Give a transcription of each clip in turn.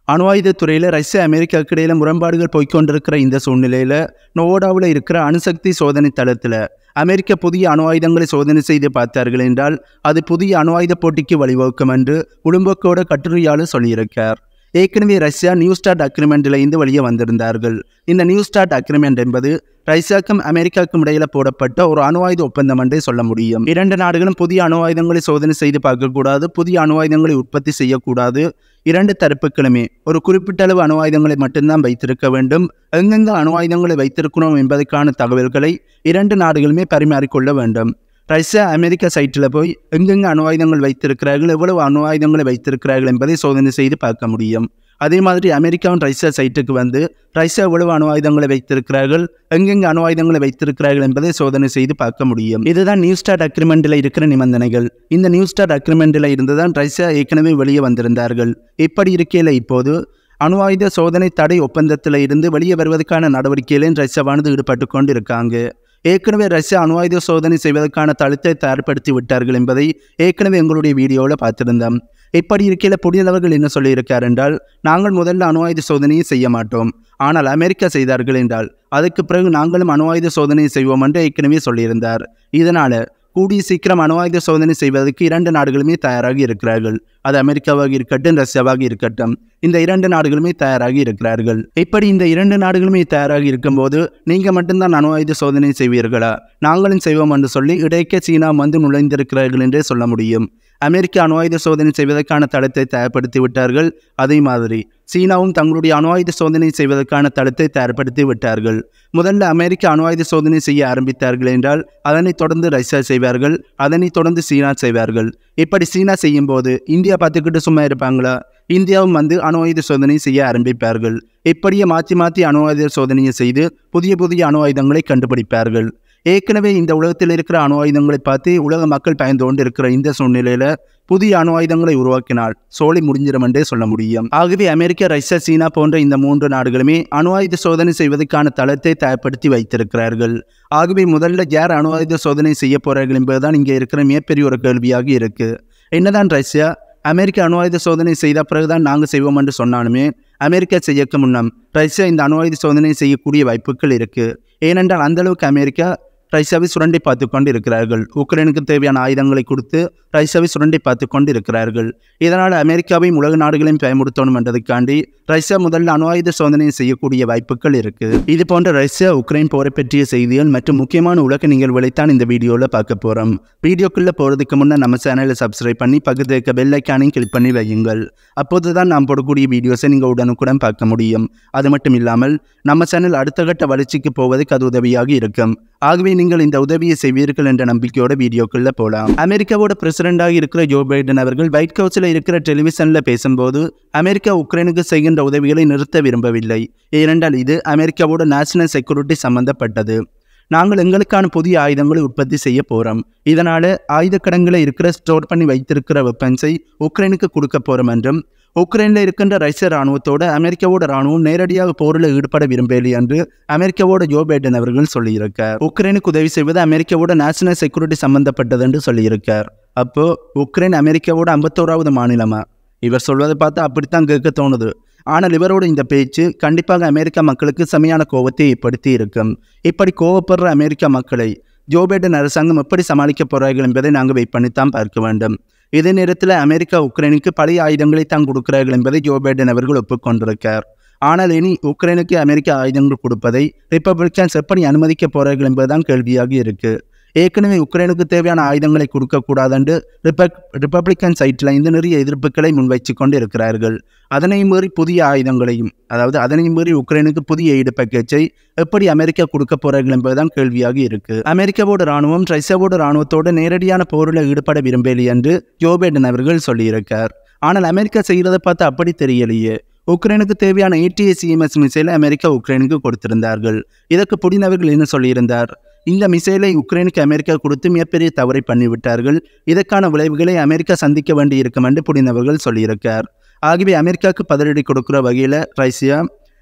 அணு ஆயுதத் துறையில் ரஷ்யா அமெரிக்காவுக்கு இடையில முரண்பாடுகள் போய்க்கொண்டிருக்கிற இந்த சூழ்நிலையில் நோவோடாவில் இருக்கிற அணுசக்தி சோதனை தளத்தில் அமெரிக்க புதிய அணு ஆயுதங்களை சோதனை செய்து பார்த்தார்கள் என்றால் அது புதிய அணு ஆயுத போட்டிக்கு வழிவகுக்கும் என்று உடம்போக்கோட கட்டுரையாளர் சொல்லியிருக்கார் ஏற்கனவே ரஷ்யா நியூ ஸ்டார்ட் அக்ரிமெண்ட்டில் இருந்து வெளியே வந்திருந்தார்கள் இந்த நியூ ஸ்டார்ட் அக்ரிமெண்ட் என்பது ரஷ்யாவுக்கும் அமெரிக்காவுக்கும் இடையில போடப்பட்ட ஒரு அணு ஆயுத ஒப்பந்தம் என்றே சொல்ல முடியும் இரண்டு நாடுகளும் புதிய அணு ஆயுதங்களை சோதனை செய்து பார்க்கக்கூடாது புதிய அணு ஆயுதங்களை உற்பத்தி செய்யக்கூடாது இரண்டு தரப்புகளுமே ஒரு குறிப்பிட்ட அளவு அணு ஆயுதங்களை மட்டும்தான் வைத்திருக்க வேண்டும் எங்கெங்க அணு ஆயுதங்களை வைத்திருக்கணும் என்பதற்கான தகவல்களை இரண்டு நாடுகளுமே பரிமாறிக்கொள்ள வேண்டும் ரஷ்யா அமெரிக்கா சைட்டில் போய் எங்கெங்க அணு ஆயுதங்கள் வைத்திருக்கிறார்கள் எவ்வளவு அணு ஆயுதங்களை வைத்திருக்கிறார்கள் என்பதை சோதனை செய்து பார்க்க முடியும் அதே மாதிரி அமெரிக்காவும் ரஷ்யா சைட்டுக்கு வந்து ரஷ்யா எவ்வளவு அணு ஆயுதங்களை வைத்திருக்கிறார்கள் எங்கெங்க அணு ஆயுதங்களை வைத்திருக்கிறார்கள் என்பதை சோதனை செய்து பார்க்க முடியும் இதுதான் நியூ ஸ்டார்ட் அக்ரிமெண்ட்டில் இருக்கிற நிபந்தனைகள் இந்த நியூ ஸ்டார்ட் அக்ரிமெண்ட்டில் இருந்துதான் ரஷ்யா ஏற்கனவே வெளியே வந்திருந்தார்கள் இப்படி இருக்கையில் இப்போது அணு ஆயுத சோதனை தடை ஒப்பந்தத்தில் இருந்து வெளியே வருவதற்கான நடவடிக்கையிலும் ரஷ்யாவானது ஈடுபட்டு கொண்டு இருக்காங்க ஏற்கனவே ரஷ்யா அணு ஆயுத சோதனை செய்வதற்கான தளத்தை தயார்படுத்தி விட்டார்கள் என்பதை ஏற்கனவே எங்களுடைய வீடியோவில் பார்த்திருந்தோம் இப்படி இருக்கையில் புதியவர்கள் என்ன சொல்லியிருக்கார் என்றால் நாங்கள் முதல்ல அணு ஆயுத சோதனையை செய்ய மாட்டோம் ஆனால் அமெரிக்கா செய்தார்கள் என்றால் அதுக்கு பிறகு நாங்களும் அணு ஆயுத சோதனையை செய்வோம் என்று ஏற்கனவே சொல்லியிருந்தார் இதனால் கூடிய சீக்கிரம் அணு ஆயுத சோதனை செய்வதற்கு இரண்டு நாடுகளுமே தயாராகி இருக்கிறார்கள் அது அமெரிக்காவாக இருக்கட்டும் ரஷ்யாவாக இருக்கட்டும் இந்த இரண்டு நாடுகளுமே தயாராகி இருக்கிறார்கள் இப்படி இந்த இரண்டு நாடுகளுமே தயாராகி இருக்கும்போது நீங்க மட்டும்தான் அணு ஆயுத சோதனை செய்வீர்களா நாங்களும் செய்வோம் என்று சொல்லி இடைக்க சீனா வந்து நுழைந்திருக்கிறார்கள் என்றே சொல்ல முடியும் அமெரிக்க அணு ஆயுத சோதனை செய்வதற்கான தளத்தை தயார்படுத்தி விட்டார்கள் அதே மாதிரி சீனாவும் தங்களுடைய அணு ஆயுத சோதனை செய்வதற்கான தளத்தை தயார்படுத்தி விட்டார்கள் முதல்ல அமெரிக்க அணு ஆயுத சோதனை செய்ய ஆரம்பித்தார்கள் என்றால் அதனைத் தொடர்ந்து ரஷ்யா செய்வார்கள் அதனைத் தொடர்ந்து சீனா செய்வார்கள் இப்படி சீனா செய்யும் போது இந்தியா பார்த்துக்கிட்டு சும்மா இருப்பாங்களா இந்தியாவும் வந்து அணு ஆயுத சோதனை செய்ய ஆரம்பிப்பார்கள் இப்படியே மாற்றி மாற்றி அணு ஆயுத சோதனையை செய்து புதிய புதிய அணு ஆயுதங்களை கண்டுபிடிப்பார்கள் ஏற்கனவே இந்த உலகத்தில் இருக்கிற அணு ஆயுதங்களை பார்த்து உலக மக்கள் பயந்து கொண்டு இருக்கிற இந்த சூழ்நிலையில புதிய அணு ஆயுதங்களை உருவாக்கினால் சோழி முடிஞ்சிடும் என்றே சொல்ல முடியும் ஆகவே அமெரிக்கா ரஷ்யா சீனா போன்ற இந்த மூன்று நாடுகளுமே அணு ஆயுத சோதனை செய்வதற்கான தளத்தை தயார்படுத்தி வைத்திருக்கிறார்கள் ஆகவே முதல்ல யார் அணு ஆயுத சோதனை செய்ய போறார்கள் என்பதுதான் இங்கே இருக்கிற மிகப்பெரிய ஒரு கேள்வியாக இருக்கு என்னதான் ரஷ்யா அமெரிக்க அணு ஆயுத சோதனை செய்த பிறகுதான் நாங்கள் செய்வோம் என்று சொன்னாலுமே அமெரிக்கா செய்யக்க முன்னம் ரஷ்யா இந்த அணு ஆயுத சோதனை செய்யக்கூடிய வாய்ப்புகள் இருக்கு ஏனென்றால் அந்த அளவுக்கு அமெரிக்கா ரஷ்யாவை சுரண்டி பார்த்து கொண்டு இருக்கிறார்கள் உக்ரைனுக்கு தேவையான ஆயுதங்களை கொடுத்து ரஷ்யாவை சுரண்டி பார்த்து கொண்டு இருக்கிறார்கள் இதனால் அமெரிக்காவையும் உலக நாடுகளையும் பயமுறுத்தணும் என்றதுக்காண்டி ரஷ்யா முதல்ல அணு ஆயுத சோதனை செய்யக்கூடிய வாய்ப்புகள் இருக்கு இது போன்ற ரஷ்யா உக்ரைன் போரை பற்றிய செய்திகள் மற்றும் முக்கியமான உலக நிகழ்வுகளைத்தான் இந்த வீடியோவில் பார்க்க போகிறோம் வீடியோக்குள்ளே போகிறதுக்கு முன்னே நம்ம சேனலை சப்ஸ்கிரைப் பண்ணி பக்கத்தில் இருக்க பெல் ஐக்கானையும் கிளிக் பண்ணி வையுங்கள் அப்போது தான் நாம் போடக்கூடிய வீடியோஸை நீங்கள் உடனுக்குடன் பார்க்க முடியும் அது மட்டும் இல்லாமல் நம்ம சேனல் அடுத்த கட்ட வளர்ச்சிக்கு போவதற்கு அது உதவியாக இருக்கும் ஆகவே நீங்கள் இந்த உதவியை செய்வீர்கள் என்ற நம்பிக்கையோட வீடியோக்குள்ள போகலாம் அமெரிக்காவோட பிரசிடண்டாக இருக்கிற ஜோ பைடன் அவர்கள் ஒயிட் ஹவுஸில் இருக்கிற டெலிவிஷனில் பேசும்போது அமெரிக்கா உக்ரைனுக்கு செய்கின்ற உதவிகளை நிறுத்த விரும்பவில்லை ஏனென்றால் இது அமெரிக்காவோட நேஷனல் செக்யூரிட்டி சம்பந்தப்பட்டது நாங்கள் எங்களுக்கான புதிய ஆயுதங்களை உற்பத்தி செய்ய போகிறோம் இதனால் ஆயுதக்கடங்களில் இருக்கிற ஸ்டோர் பண்ணி வைத்திருக்கிற வெப்பன்ஸை உக்ரைனுக்கு கொடுக்க போகிறோம் என்றும் உக்ரைனில் இருக்கின்ற ரஷ்ய ராணுவத்தோட அமெரிக்காவோட ராணுவம் நேரடியாக போரில் ஈடுபட விரும்பவில்லை என்று அமெரிக்காவோட ஜோ பைடன் அவர்கள் சொல்லியிருக்கார் உக்ரைனுக்கு உதவி செய்வது அமெரிக்காவோட நேஷனல் செக்யூரிட்டி சம்பந்தப்பட்டது என்று சொல்லியிருக்கார் அப்போ உக்ரைன் அமெரிக்காவோட ஐம்பத்தோராவது மாநிலமா இவர் சொல்வதை பார்த்தா அப்படித்தான் கேட்க தோணுது ஆனால் இவரோட இந்த பேச்சு கண்டிப்பாக அமெரிக்கா மக்களுக்கு செமையான கோபத்தை ஏற்படுத்தி இருக்கும் இப்படி கோவப்படுற அமெரிக்க மக்களை ஜோ பைடன் அரசாங்கம் எப்படி சமாளிக்க போகிறார்கள் என்பதை நாங்கள் வெயிட் பண்ணித்தான் பார்க்க வேண்டும் இதே நேரத்தில் அமெரிக்கா உக்ரைனுக்கு பழைய ஆயுதங்களை தான் கொடுக்கிறார்கள் என்பதை ஜோ பைடன் அவர்கள் ஒப்புக்கொண்டிருக்கார் ஆனால் இனி உக்ரைனுக்கு அமெரிக்க ஆயுதங்கள் கொடுப்பதை ரிப்பப்ளிக்கன்ஸ் எப்படி அனுமதிக்க போறார்கள் என்பதுதான் கேள்வியாக இருக்கு ஏற்கனவே உக்ரைனுக்கு தேவையான ஆயுதங்களை கொடுக்கக்கூடாது என்று ரிப்பக் ரிப்பப்ளிக்கன் சைட்டில் இந்த நிறைய எதிர்ப்புகளை முன்வைச்சு கொண்டு இருக்கிறார்கள் அதனை மீறி புதிய ஆயுதங்களையும் அதாவது அதனை மீறி உக்ரைனுக்கு புதிய ஈடு பேக்கேஜை எப்படி அமெரிக்கா கொடுக்க போறார்கள் என்பதுதான் கேள்வியாக இருக்கு அமெரிக்காவோட ராணுவம் ரஷ்யாவோட ராணுவத்தோடு நேரடியான போரில் ஈடுபட விரும்பவில்லை என்று ஜோ பைடன் அவர்கள் சொல்லியிருக்கார் ஆனால் அமெரிக்கா செய்கிறத பார்த்து அப்படி தெரியலையே உக்ரைனுக்கு தேவையான ஏடிஎஸ்இஎம்எஸ் மிசைலை அமெரிக்கா உக்ரைனுக்கு கொடுத்திருந்தார்கள் இதற்கு புடின் அவர்கள் என்ன சொல்லியிருந்தார் இந்த மிசைலை உக்ரைனுக்கு அமெரிக்கா கொடுத்து மிகப்பெரிய தவறை பண்ணிவிட்டார்கள் இதற்கான விளைவுகளை அமெரிக்கா சந்திக்க வேண்டி இருக்கும் என்று புடின் அவர்கள் சொல்லியிருக்கார் ஆகவே அமெரிக்காவுக்கு பதிலடி கொடுக்கிற வகையில் ரஷ்யா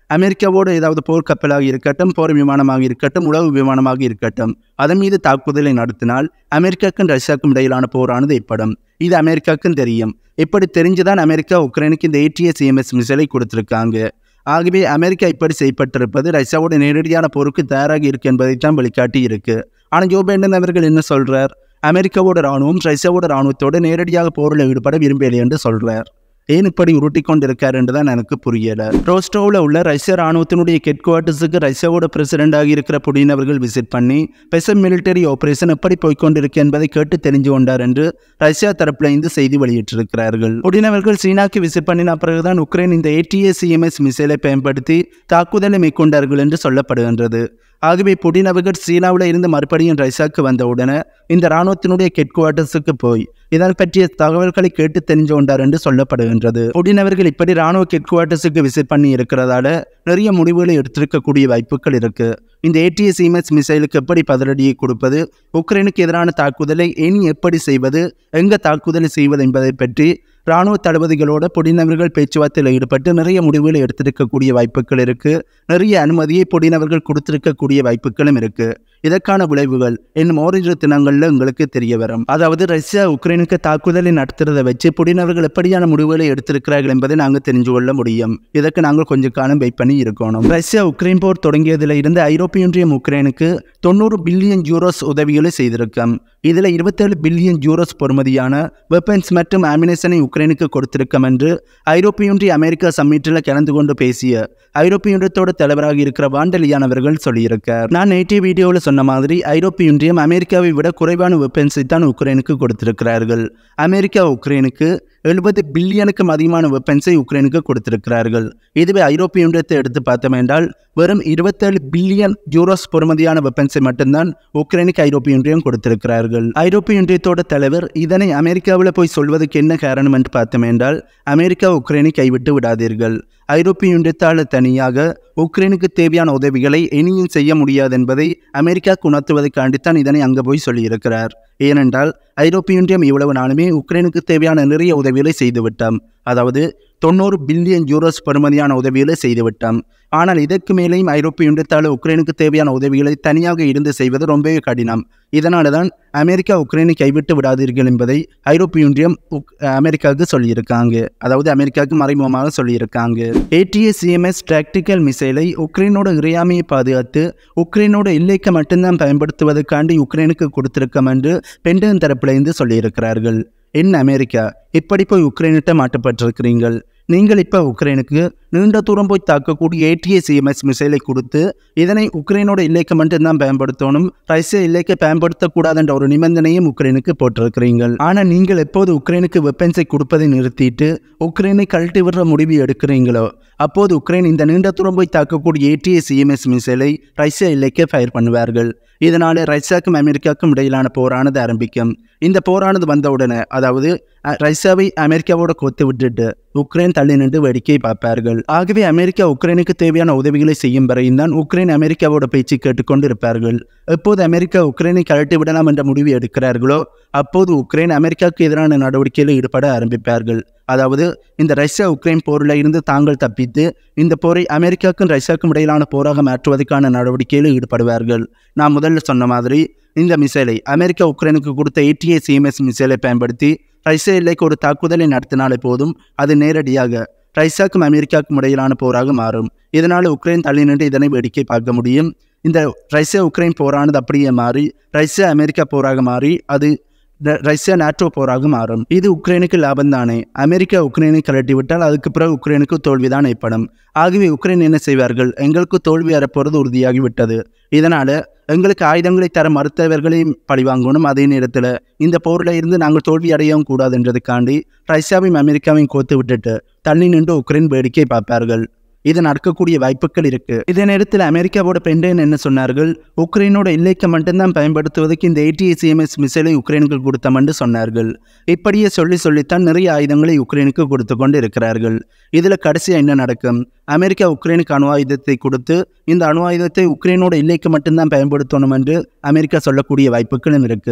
அமெரிக்காவோடு ஏதாவது போர் கப்பலாக இருக்கட்டும் போர் விமானமாக இருக்கட்டும் உளவு விமானமாக இருக்கட்டும் அதன் மீது தாக்குதலை நடத்தினால் அமெரிக்காவுக்கும் ரஷ்யாவுக்கும் இடையிலான போரானது ஏற்படும் இது அமெரிக்காவுக்கும் தெரியும் இப்படி தெரிஞ்சுதான் அமெரிக்கா உக்ரைனுக்கு இந்த ஏடிஎஸ் சிஎம்எஸ் மிசைலை கொடுத்திருக்காங்க ஆகவே அமெரிக்கா இப்படி செய்யப்பட்டிருப்பது ரஷ்யாவோட நேரடியான போருக்கு தயாராக இருக்கு என்பதைத்தான் வெளிக்காட்டி இருக்கு ஆனால் ஜோ பைடன் அவர்கள் என்ன சொல்றார் அமெரிக்காவோட ராணுவம் ரஷ்யாவோட ராணுவத்தோடு நேரடியாக போரில் ஈடுபட விரும்பவில்லை என்று சொல்றார் ஏன் இப்படி உருட்டி கொண்டிருக்காரு என்று தான் எனக்கு புரியல ரோஸ்டோவில் உள்ள ரஷ்ய ராணுவத்தினுடைய ஹெட் குவார்ட்டர்ஸுக்கு ரஷ்யாவோட பிரசிடென்டாக இருக்கிற புடின் அவர்கள் விசிட் பண்ணி ஸ்பெஷல் மிலிட்டரி ஆபரேஷன் எப்படி போய்க்கொண்டிருக்கு என்பதை கேட்டு தெரிஞ்சு கொண்டார் என்று ரஷ்யா தரப்புல இருந்து செய்தி வெளியிட்டிருக்கிறார்கள் புடின் அவர்கள் சீனாக்கு விசிட் பண்ணின பிறகுதான் உக்ரைன் இந்த ஏடிஎஸ் சிஎம்எஸ் மிசைலை பயன்படுத்தி தாக்குதலை மேற்கொண்டார்கள் என்று சொல்லப்படுகின்றது ஆகவே புடின் அவர்கள் சீனாவில் இருந்து மறுபடியும் ரஷ்யாவுக்கு வந்த உடனே இந்த இராணுவத்தினுடைய ஹெட் குவார்ட்டர்ஸுக்கு போய் இதன் பற்றிய தகவல்களை கேட்டு தெரிஞ்சு கொண்டார் என்று சொல்லப்படுகின்றது புடின் அவர்கள் இப்படி ராணுவ ஹெட் குவார்ட்டர்ஸுக்கு விசிட் பண்ணி இருக்கிறதால நிறைய முடிவுகளை எடுத்திருக்கக்கூடிய வாய்ப்புகள் இருக்கு இந்த ஏடிஎஸ் இமெஸ் மிசைலுக்கு எப்படி பதிலடியை கொடுப்பது உக்ரைனுக்கு எதிரான தாக்குதலை இனி எப்படி செய்வது எங்க தாக்குதலை செய்வது என்பதை பற்றி ராணுவ தளபதிகளோட புடினவர்கள் பேச்சுவார்த்தையில் ஈடுபட்டு நிறைய முடிவுகளை எடுத்திருக்கக்கூடிய வாய்ப்புகள் இருக்கு நிறைய அனுமதியை புடினவர்கள் கொடுத்திருக்கக்கூடிய வாய்ப்புகளும் இருக்கு இதற்கான விளைவுகள் இன்னும் ஓரிரு தினங்கள்ல உங்களுக்கு தெரிய வரும் அதாவது ரஷ்யா உக்ரைனுக்கு தாக்குதலை நடத்துறதை வச்சு புடினவர்கள் எப்படியான முடிவுகளை எடுத்திருக்கிறார்கள் என்பதை நாங்கள் தெரிஞ்சு கொள்ள முடியும் இதற்கு நாங்கள் கொஞ்ச காலம் வெயிட் பண்ணி இருக்கணும் ரஷ்யா உக்ரைன் போர் தொடங்கியதில் இருந்து ஐரோப்பிய ஒன்றியம் உக்ரைனுக்கு தொண்ணூறு பில்லியன் யூரோஸ் உதவிகளை செய்திருக்கும் இதில் இருபத்தேழு பில்லியன் யூரோஸ் பொறுமதியான வெப்பன்ஸ் மற்றும் ஆமினேஷனை உக்ரைனுக்கு கொடுத்திருக்கும் என்று ஐரோப்பிய ஒன்றிய அமெரிக்கா சம்மிட்டில் கலந்து கொண்டு பேசிய ஐரோப்பிய ஒன்றியத்தோட தலைவராக இருக்கிற வாண்டலியான் அவர்கள் சொல்லியிருக்கார் நான் நேற்றைய வீடியோவில் சொன்ன மாதிரி ஐரோப்பிய ஒன்றியம் அமெரிக்காவை விட குறைவான வெப்பன்ஸை தான் உக்ரைனுக்கு கொடுத்திருக்கிறார்கள் அமெரிக்கா உக்ரைனுக்கு எழுபது பில்லியனுக்கும் அதிகமான வெப்பன்ஸை உக்ரைனுக்கு கொடுத்திருக்கிறார்கள் இதுவே ஐரோப்பிய ஒன்றியத்தை எடுத்து பார்த்தோம் என்றால் வெறும் இருபத்தேழு பில்லியன் யூரோஸ் பொறுமதியான வெப்பன்ஸை மட்டும்தான் உக்ரைனுக்கு ஐரோப்பிய ஒன்றியம் கொடுத்திருக்கிறார்கள் ஐரோப்பிய ஒன்றியத்தோட தலைவர் இதனை அமெரிக்காவில் போய் சொல்வதற்கு என்ன காரணம் என்று பார்த்தோம் என்றால் அமெரிக்கா உக்ரைனை கைவிட்டு விடாதீர்கள் ஐரோப்பிய ஒன்றியத்தால் தனியாக உக்ரைனுக்கு தேவையான உதவிகளை இனியும் செய்ய முடியாது என்பதை அமெரிக்காவுக்கு உணர்த்துவதற்காண்டித்தான் இதனை அங்கே போய் சொல்லியிருக்கிறார் ஏனென்றால் ஐரோப்பிய ஒன்றியம் இவ்வளவு நாளுமே உக்ரைனுக்கு தேவையான நிறைய உதவிகளை செய்துவிட்டோம் அதாவது தொண்ணூறு பில்லியன் யூரோஸ் பெறுமதியான உதவிகளை செய்துவிட்டோம் ஆனால் இதற்கு மேலேயும் ஐரோப்பிய ஒன்றியத்தால் உக்ரைனுக்கு தேவையான உதவிகளை தனியாக இருந்து செய்வது ரொம்பவே கடினம் இதனால தான் அமெரிக்கா உக்ரைனை கைவிட்டு விடாதீர்கள் என்பதை ஐரோப்பிய ஒன்றியம் உக்- அமெரிக்காவுக்கு சொல்லியிருக்காங்க அதாவது அமெரிக்காவுக்கு மறைமுகமாக சொல்லியிருக்காங்க ஏடிஎஸ் சிஎம்எஸ் டாக்டிக்கல் மிசைலை உக்ரைனோட இறையாமையை பாதுகாத்து உக்ரைனோட எல்லைக்கு மட்டும்தான் பயன்படுத்துவதற்காண்டி உக்ரைனுக்கு கொடுத்திருக்கோம் என்று பென்டகன் தரப்பிலிருந்து சொல்லியிருக்கிறார்கள் என்ன அமெரிக்கா இப்படி போய் உக்ரைனிட்ட மாட்டப்பட்டிருக்கிறீங்கள் நீங்கள் இப்போ உக்ரைனுக்கு நீண்ட தூரம் போய் தாக்கக்கூடிய ஏடிஎஸ் சிஎம்எஸ் மிசைலை கொடுத்து இதனை உக்ரைனோட எல்லைக்கு மட்டும்தான் பயன்படுத்தணும் ரஷ்ய எல்லைக்கு பயன்படுத்தக்கூடாதுன்ற ஒரு நிபந்தனையும் உக்ரைனுக்கு போட்டிருக்கிறீர்கள் ஆனால் நீங்கள் எப்போது உக்ரைனுக்கு வெப்பன்ஸை கொடுப்பதை நிறுத்திட்டு உக்ரைனை கழட்டி விடுற முடிவு எடுக்கிறீங்களோ அப்போது உக்ரைன் இந்த நீண்ட தூரம் போய் தாக்கக்கூடிய ஏடிஎஸ் சிஎம்எஸ் மிசைலை ரஷ்ய எல்லைக்கு ஃபயர் பண்ணுவார்கள் இதனால ரஷ்யாவுக்கும் அமெரிக்காவுக்கும் இடையிலான போரானது ஆரம்பிக்கும் இந்த போரானது வந்தவுடனே அதாவது அஹ், ரஷ்யாவை அமெரிக்காவோட கொத்து விட்டுட்டு உக்ரைன் தள்ளி நின்று வேடிக்கை பார்ப்பார்கள் ஆகவே அமெரிக்கா உக்ரைனுக்கு தேவையான உதவிகளை செய்யும் வரையும் தான் உக்ரைன் அமெரிக்காவோட பேச்சு கேட்டுக்கொண்டு இருப்பார்கள் எப்போது அமெரிக்கா உக்ரைனை கழட்டி விடலாம் என்ற முடிவு எடுக்கிறார்களோ அப்போது உக்ரைன் அமெரிக்காவுக்கு எதிரான நடவடிக்கையில் ஈடுபட ஆரம்பிப்பார்கள் அதாவது இந்த ரஷ்யா உக்ரைன் போரில் இருந்து தாங்கள் தப்பித்து இந்த போரை அமெரிக்காவுக்கும் ரஷ்யாவுக்கும் இடையிலான போராக மாற்றுவதற்கான நடவடிக்கையில் ஈடுபடுவார்கள் நான் முதல்ல சொன்ன மாதிரி இந்த மிசைலை அமெரிக்கா உக்ரைனுக்கு கொடுத்த ஏடிஏ சிஎம்எஸ் மிசைலை பயன்படுத்தி ரஷ்ய எல்லைக்கு ஒரு தாக்குதலை நடத்தினாலே போதும் அது நேரடியாக ரஷ்யாவுக்கும் அமெரிக்காவுக்கும் இடையிலான போராக மாறும் இதனால் உக்ரைன் தள்ளி நின்று இதனை வேடிக்கை பார்க்க முடியும் இந்த ரஷ்யா உக்ரைன் போரானது அப்படியே மாறி ரஷ்யா அமெரிக்கா போராக மாறி அது ர- ரஷ்யா நாட்டோ போராக மாறும் இது உக்ரைனுக்கு லாபம் தானே அமெரிக்கா உக்ரைனை கலட்டி விட்டால் அதுக்கு பிறகு உக்ரைனுக்கு தோல்விதான் ஏற்படும் ஆகவே உக்ரைன் என்ன செய்வார்கள் எங்களுக்கு தோல்வி வரப்போறது உறுதியாகிவிட்டது இதனால எங்களுக்கு ஆயுதங்களை தர மறுத்தவர்களையும் பழிவாங்கணும் அதே நேரத்தில் இந்த போரில் இருந்து நாங்கள் தோல்வி அடையவும் கூடாதுன்றதுக்காண்டி ரஷ்யாவையும் அமெரிக்காவையும் கோத்து விட்டுட்டு தள்ளி நின்று உக்ரைன் வேடிக்கை பார்ப்பார்கள் இது நடக்கக்கூடிய வாய்ப்புகள் இருக்கு இதே நேரத்தில் அமெரிக்காவோட பெண்டேன் என்ன சொன்னார்கள் உக்ரைனோட எல்லைக்கு மட்டும்தான் பயன்படுத்துவதற்கு இந்த ஏடிஎஸ்எம்எஸ் மிசைலை உக்ரைனுக்கு கொடுத்தோம்னு சொன்னார்கள் இப்படியே சொல்லி சொல்லித்தான் நிறைய ஆயுதங்களை உக்ரைனுக்கு கொடுத்து கொண்டு இருக்கிறார்கள் இதில் கடைசியாக என்ன நடக்கும் அமெரிக்கா உக்ரைனுக்கு அணு ஆயுதத்தை கொடுத்து இந்த அணு ஆயுதத்தை உக்ரைனோட எல்லைக்கு மட்டும்தான் பயன்படுத்தணும் என்று அமெரிக்கா சொல்லக்கூடிய வாய்ப்புகளும் இருக்கு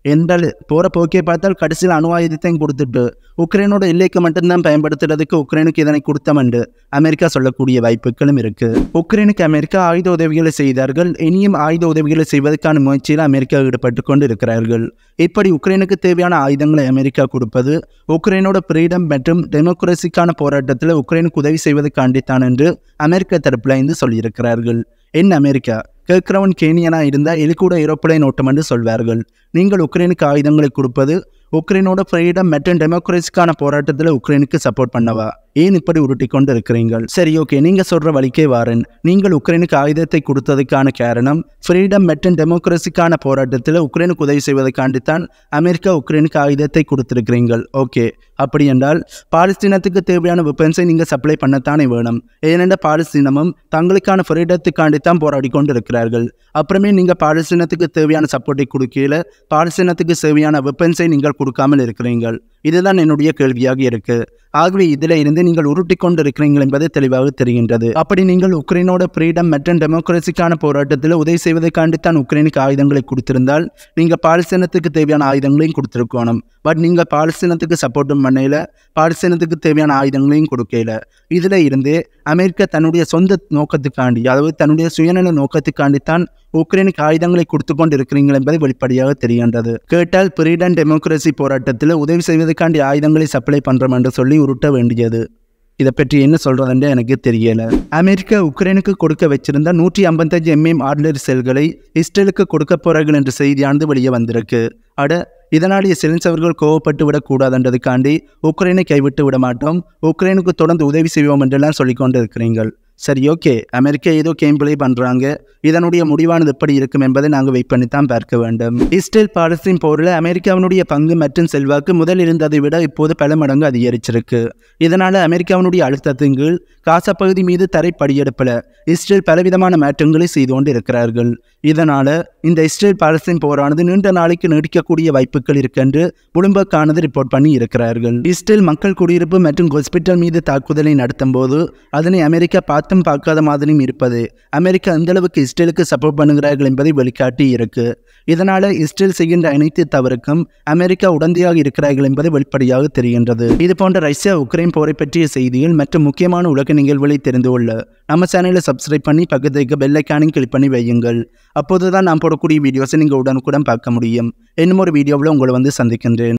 என்றால் போகிற போக்கே பார்த்தால் கடைசியில் அணு ஆயுதத்தையும் கொடுத்துட்டு உக்ரைனோட எல்லைக்கு மட்டும்தான் பயன்படுத்துறதுக்கு உக்ரைனுக்கு இதனை கொடுத்தோம் என்று அமெரிக்கா சொல்லக்கூடிய வாய்ப்புகளும் இருக்கு உக்ரைனுக்கு அமெரிக்கா ஆயுத உதவிகளை செய்தார்கள் இனியும் ஆயுத உதவிகளை செய்வதற்கான முயற்சியில் அமெரிக்கா ஈடுபட்டு கொண்டு இருக்கிறார்கள் இப்படி உக்ரைனுக்கு தேவையான ஆயுதங்களை அமெரிக்கா கொடுப்பது உக்ரைனோட ஃப்ரீடம் மற்றும் டெமோக்ரஸிக்கான போராட்டத்தில் உக்ரைனுக்கு உதவி செய்வதற்காண்டித்தான் என்று அமெரிக்க தரப்பில் இருந்து சொல்லியிருக்கிறார்கள் என் அமெரிக்கா கேட்கிறவன் கேனியனா இருந்தால் இது கூட ஏரோப்ளேன் ஓட்டம் என்று சொல்வார்கள் நீங்கள் உக்ரைனுக்கு ஆயுதங்களை கொடுப்பது உக்ரைனோட ஃப்ரீடம் மற்றும் டெமோக்ரஸிக்கான போராட்டத்தில் உக்ரைனுக்கு சப்போர்ட் பண்ணவா ஏன் இப்படி உருட்டி கொண்டு இருக்கிறீங்கள் சரி ஓகே நீங்கள் சொல்கிற வழிக்கே வாரன் நீங்கள் உக்ரைனுக்கு ஆயுதத்தை கொடுத்ததுக்கான காரணம் ஃப்ரீடம் மற்றும் டெமோக்ரஸிக்கான போராட்டத்தில் உக்ரைனுக்கு உதவி செய்வதற்காண்டித்தான் அமெரிக்கா உக்ரைனுக்கு ஆயுதத்தை கொடுத்திருக்கிறீங்கள் ஓகே அப்படி என்றால் பாலஸ்தீனத்துக்கு தேவையான வெப்பன்ஸை நீங்கள் சப்ளை பண்ணத்தானே வேணும் ஏனென்ற பாலஸ்தீனமும் தங்களுக்கான ஃப்ரீடத்துக்காண்டித்தான் போராடி கொண்டு இருக்கிறார்கள் அப்புறமே நீங்கள் பாலஸ்தீனத்துக்கு தேவையான சப்போர்ட்டை கொடுக்கல பாலஸ்தீனத்துக்கு தேவையான வெப்பன்ஸை நீங்கள் கொடுக்காமல் இருக்கிறீர்கள் இதுதான் என்னுடைய கேள்வியாக இருக்கு ஆகவே இதில் இருந்து நீங்கள் உருட்டி கொண்டு இருக்கிறீர்கள் என்பது தெளிவாக தெரிகின்றது அப்படி நீங்கள் உக்ரைனோட ஃப்ரீடம் மற்றும் டெமோக்ரஸிக்கான போராட்டத்தில் உதவி செய்வதற்காண்டித்தான் உக்ரைனுக்கு ஆயுதங்களை கொடுத்திருந்தால் நீங்கள் பாலஸ்தீனத்துக்கு தேவையான ஆயுதங்களையும் கொடுத்துருக்கணும் பட் நீங்கள் பாலஸ்தீனத்துக்கு சப்போர்ட்டும் பண்ணையில் பாலஸ்தீனத்துக்கு தேவையான ஆயுதங்களையும் கொடுக்கல இதில் இருந்து அமெரிக்கா தன்னுடைய சொந்த நோக்கத்துக்காண்டி அதாவது தன்னுடைய சுயநல நோக்கத்துக்காண்டித்தான் உக்ரைனுக்கு ஆயுதங்களை கொடுத்து கொண்டு இருக்கிறீர்கள் என்பது வெளிப்படையாக தெரிகின்றது கேட்டால் ஃப்ரீடம் டெமோக்ரஸி போராட்டத்தில் உதவி செய்வதற்காண்டி ஆயுதங்களை சப்ளை பண்ணுறோம் என்று சொல்லி உருட்ட வேண்டியது இதை பற்றி என்ன சொல்கிறதுன்னு எனக்கு தெரியல அமெரிக்கா உக்ரைனுக்கு கொடுக்க வச்சிருந்த நூற்றி ஐம்பத்தஞ்சு எம்எம் ஆர்டிலரி செல்களை இஸ்ரேலுக்கு கொடுக்க போறார்கள் என்ற செய்தியானது வெளியே வந்திருக்கு அட இதனால் செலின்ஸ் அவர்கள் கோவப்பட்டு விடக்கூடாதுன்றதுக்காண்டி உக்ரைனை கைவிட்டு விட மாட்டோம் உக்ரைனுக்கு தொடர்ந்து உதவி செய்வோம் என்றெல்லாம் சொல்லிக்கொண்டு இருக்கிறீர்கள் சரி ஓகே அமெரிக்கா ஏதோ கேம் பிளே பண்ணுறாங்க இதனுடைய முடிவானது எப்படி இருக்கும் என்பதை நாங்கள் வெயிட் பண்ணி தான் பார்க்க வேண்டும் இஸ்ரேல் பாலஸ்தீன் போரில் அமெரிக்காவினுடைய பங்கு மற்றும் செல்வாக்கு முதல் இருந்ததை விட இப்போது பல மடங்கு அதிகரிச்சிருக்கு இதனால் அமெரிக்காவினுடைய அழுத்தத்தின் கீழ் காசா பகுதி மீது தரை படியெடுப்பில் இஸ்ரேல் பலவிதமான மாற்றங்களை செய்து கொண்டு இருக்கிறார்கள் இதனால் இந்த இஸ்ரேல் பாலஸ்தீன் போரானது நீண்ட நாளைக்கு நீடிக்கக்கூடிய வாய்ப்புகள் இருக்கென்று புளும்பர்க்கானது ரிப்போர்ட் பண்ணி இருக்கிறார்கள் இஸ்ரேல் மக்கள் குடியிருப்பு மற்றும் ஹாஸ்பிட்டல் மீது தாக்குதலை நடத்தும் போது அதனை அமெரிக்கா பார்த்தும் பார்க்காத மாதிரியும் இருப்பது அமெரிக்கா எந்த அளவுக்கு இஸ்ரேலுக்கு சப்போர்ட் பண்ணுகிறார்கள் என்பதை வெளிக்காட்டி இருக்கு இதனால இஸ்ரேல் செய்கின்ற அனைத்து தவறுக்கும் அமெரிக்கா உடந்தையாக இருக்கிறார்கள் என்பது வெளிப்படையாக தெரிகின்றது இது போன்ற ரஷ்யா உக்ரைன் போரை பற்றிய செய்திகள் மற்றும் முக்கியமான உலக நிகழ்வுகளை தெரிந்து கொள்ள நம்ம சேனலை சப்ஸ்கிரைப் பண்ணி பக்கத்துக்கு பெல் ஐக்கானையும் கிளிக் பண்ணி வையுங்கள் அப்போதுதான் நான் போடக்கூடிய வீடியோஸை நீங்கள் உடனுக்குடன் பார்க்க முடியும் இன்னும் ஒரு வீடியோவில் உங்களை வந்து சந்திக்கின்றேன்